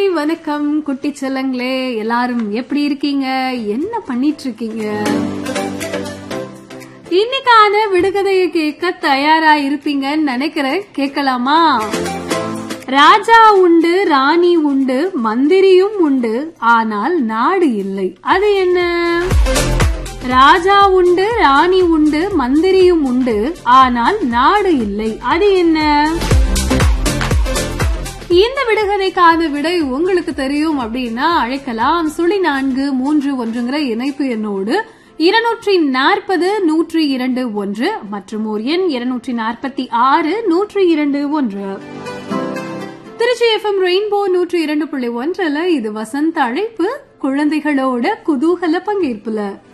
வணக்கம் குட்டி செல்லங்களே எல்லாரும் எப்படி இருக்கீங்க என்ன பண்ணிட்டு இருக்கீங்க இன்னைக்கான விடுகதையை கேட்க தயாரா இருப்பீங்கன்னு நினைக்கிறேன் கேட்கலாமா ராஜா உண்டு ராணி உண்டு மந்திரியும் உண்டு ஆனால் நாடு இல்லை அது என்ன ராஜா உண்டு ராணி உண்டு மந்திரியும் உண்டு ஆனால் நாடு இல்லை அது என்ன இந்த விடுகதைக்கான விடை உங்களுக்கு தெரியும் அப்படின்னா அழைக்கலாம் சுழி நான்கு மூன்று ஒன்றுங்கிற இணைப்பு எண்ணோடு இருநூற்றி நாற்பது நூற்றி இரண்டு ஒன்று மற்றும் ஒரு எண் இருநூற்றி நாற்பத்தி ஆறு நூற்றி இரண்டு ஒன்று திருச்சி எஃப்எம் ரெயின்போ நூற்றி இரண்டு புள்ளி ஒன்றுல இது வசந்த அழைப்பு குழந்தைகளோட குதூகல பங்கேற்புல